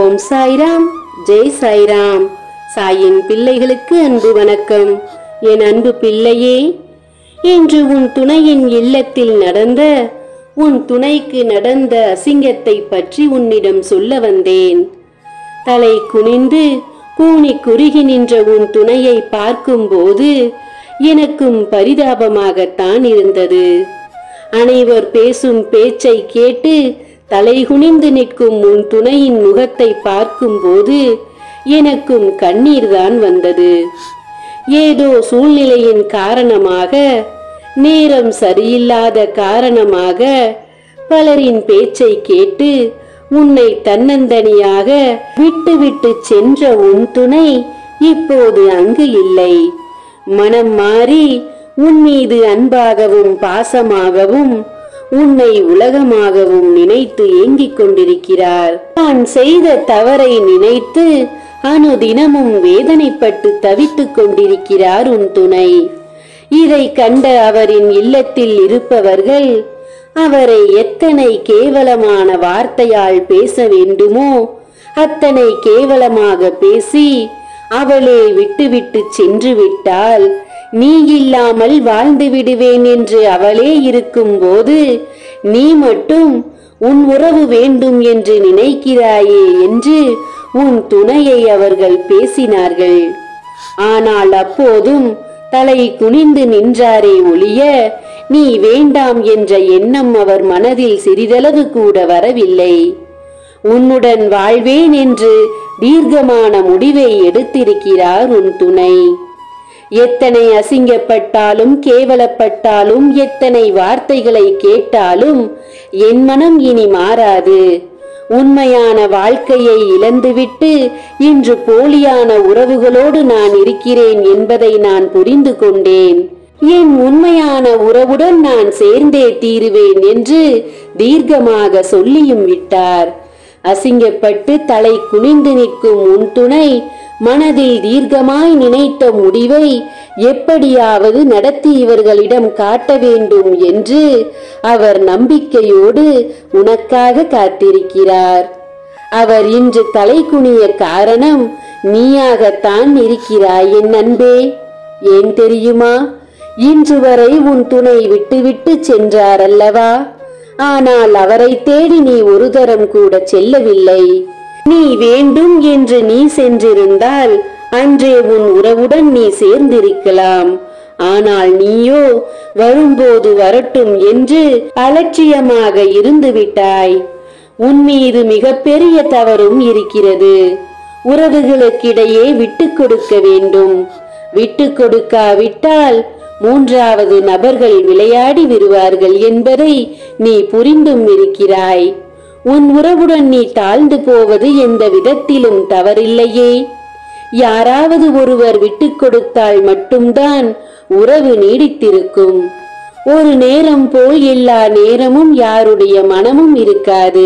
ஓம் சாய்ராம் ஜெய் சாய்ராம் சாயின் பிள்ளைகளுக்கு அன்பு வணக்கம் என் அன்பு பிள்ளையே இன்று உன் துணையின் இல்லத்தில் நடந்த உன் துணைக்கு நடந்த அசிங்கத்தை பற்றி உன்னிடம் சொல்ல வந்தேன் தலை குனிந்து கூனி குறுகி நின்ற உன் துணையை பார்க்கும்போது எனக்கும் பரிதாபமாகத்தான் இருந்தது அனைவர் பேசும் பேச்சை கேட்டு தலைகுனிந்து நிற்கும் உன் துணையின் முகத்தை பார்க்கும்போது எனக்கும் கண்ணீர்தான் வந்தது ஏதோ சூழ்நிலையின் காரணமாக நேரம் சரியில்லாத காரணமாக பலரின் பேச்சை கேட்டு உன்னை தன்னந்தனியாக விட்டுவிட்டு சென்ற உன் துணை இப்போது அங்கு இல்லை மனம் மாறி உன் மீது அன்பாகவும் பாசமாகவும் உன்னை உலகமாகவும் நினைத்து ஏங்கிக் கொண்டிருக்கிறார் தான் செய்த தவறை நினைத்து அனுதினமும் வேதனைப்பட்டு தவித்துக் கொண்டிருக்கிறார் உன் துணை இதை கண்ட அவரின் இல்லத்தில் இருப்பவர்கள் அவரை எத்தனை கேவலமான வார்த்தையால் பேச வேண்டுமோ அத்தனை கேவலமாக பேசி அவளே விட்டுவிட்டு சென்று விட்டால் நீ இல்லாமல் வாழ்ந்து விடுவேன் என்று அவளே இருக்கும்போது நீ மட்டும் உன் உறவு வேண்டும் என்று நினைக்கிறாயே என்று உன் துணையை அவர்கள் பேசினார்கள் ஆனால் அப்போதும் தலை குனிந்து நின்றாரே ஒழிய நீ வேண்டாம் என்ற எண்ணம் அவர் மனதில் சிறிதளவு கூட வரவில்லை உன்னுடன் வாழ்வேன் என்று தீர்க்கமான முடிவை எடுத்திருக்கிறார் உன் துணை எத்தனை அசிங்கப்பட்டாலும் கேவலப்பட்டாலும் எத்தனை வார்த்தைகளை கேட்டாலும் என் மனம் இனி மாறாது உண்மையான வாழ்க்கையை இழந்துவிட்டு இன்று போலியான உறவுகளோடு நான் இருக்கிறேன் என்பதை நான் புரிந்து கொண்டேன் என் உண்மையான உறவுடன் நான் சேர்ந்தே தீருவேன் என்று தீர்க்கமாக சொல்லியும் விட்டார் அசிங்கப்பட்டு தலை குனிந்து நிற்கும் உன் துணை மனதில் தீர்க்கமாய் நினைத்த முடிவை எப்படியாவது நடத்தி இவர்களிடம் காட்ட வேண்டும் என்று அவர் நம்பிக்கையோடு உனக்காக காத்திருக்கிறார் அவர் இன்று தலை குனிய காரணம் நீயாகத்தான் இருக்கிறாய் என் அன்பே ஏன் தெரியுமா இன்று வரை உன் துணை விட்டுவிட்டு சென்றார் அல்லவா ஆனால் அவரை தேடி நீ ஒரு தரம் கூட செல்லவில்லை நீ வேண்டும் என்று நீ சென்றிருந்தால் அன்றே உன் உறவுடன் நீ சேர்ந்திருக்கலாம் ஆனால் நீயோ வரும்போது வரட்டும் என்று அலட்சியமாக இருந்து விட்டாய் உன் மீது மிகப்பெரிய தவறும் இருக்கிறது உறவுகளுக்கிடையே விட்டு கொடுக்க வேண்டும் விட்டு கொடுக்காவிட்டால் மூன்றாவது நபர்கள் விளையாடி விடுவார்கள் என்பதை நீ புரிந்தும் இருக்கிறாய் உன் உறவுடன் நீ தாழ்ந்து போவது எந்த விதத்திலும் தவறில்லையே யாராவது ஒருவர் விட்டு கொடுத்தால் மட்டும்தான் உறவு நீடித்திருக்கும் ஒரு நேரம் போல் எல்லா நேரமும் யாருடைய மனமும் இருக்காது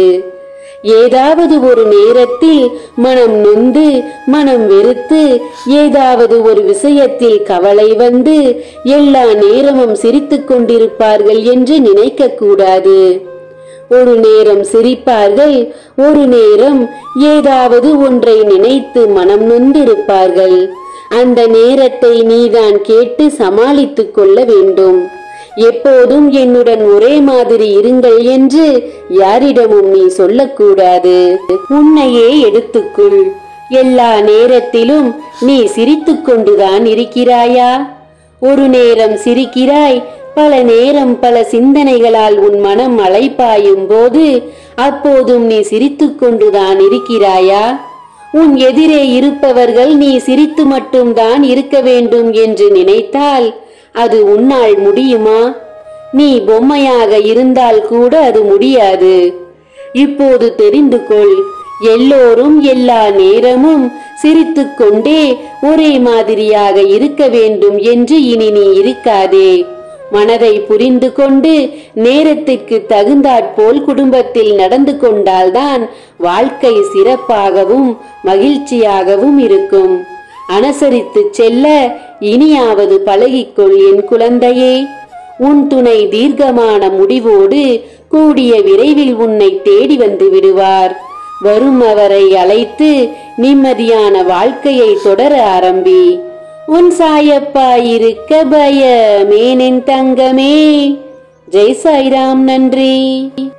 ஏதாவது ஒரு நேரத்தில் மனம் நொந்து மனம் வெறுத்து ஏதாவது ஒரு விஷயத்தில் கவலை வந்து எல்லா நேரமும் சிரித்துக் கொண்டிருப்பார்கள் என்று நினைக்க கூடாது ஒரு நேரம் சிரிப்பார்கள் ஒரு நேரம் ஏதாவது ஒன்றை நினைத்து மனம் நொந்திருப்பார்கள் அந்த நேரத்தை நீதான் கேட்டு சமாளித்துக் கொள்ள வேண்டும் எப்போதும் என்னுடன் ஒரே மாதிரி இருங்கள் என்று யாரிடமும் நீ சொல்லக்கூடாது உன்னையே எடுத்துக்கொள் எல்லா நேரத்திலும் நீ சிரித்துக் கொண்டுதான் இருக்கிறாயா ஒரு நேரம் சிரிக்கிறாய் பல நேரம் பல சிந்தனைகளால் உன் மனம் அலைப்பாயும் போது அப்போதும் நீ சிரித்துக் கொண்டுதான் இருக்கிறாயா உன் எதிரே இருப்பவர்கள் நீ சிரித்து மட்டும்தான் இருக்க வேண்டும் என்று நினைத்தால் அது உன்னால் முடியுமா நீ பொம்மையாக இருந்தால் கூட அது முடியாது இப்போது தெரிந்து கொள் எல்லோரும் எல்லா நேரமும் சிரித்துக் கொண்டே ஒரே மாதிரியாக இருக்க வேண்டும் என்று இனி நீ இருக்காதே மனதை புரிந்து கொண்டு நேரத்திற்கு தகுந்தாற்போல் குடும்பத்தில் நடந்து கொண்டால்தான் வாழ்க்கை சிறப்பாகவும் மகிழ்ச்சியாகவும் இருக்கும் அனுசரித்து செல்ல இனியாவது பழகிக்கொள் என் குழந்தையே உன் துணை தீர்க்கமான முடிவோடு கூடிய விரைவில் உன்னை தேடி வந்து விடுவார் வரும் அவரை அழைத்து நிம்மதியான வாழ்க்கையை தொடர ஆரம்பி உன் சாயப்பா இருக்க பயமேனின் தங்கமே ஜெய் சாய்ராம் நன்றி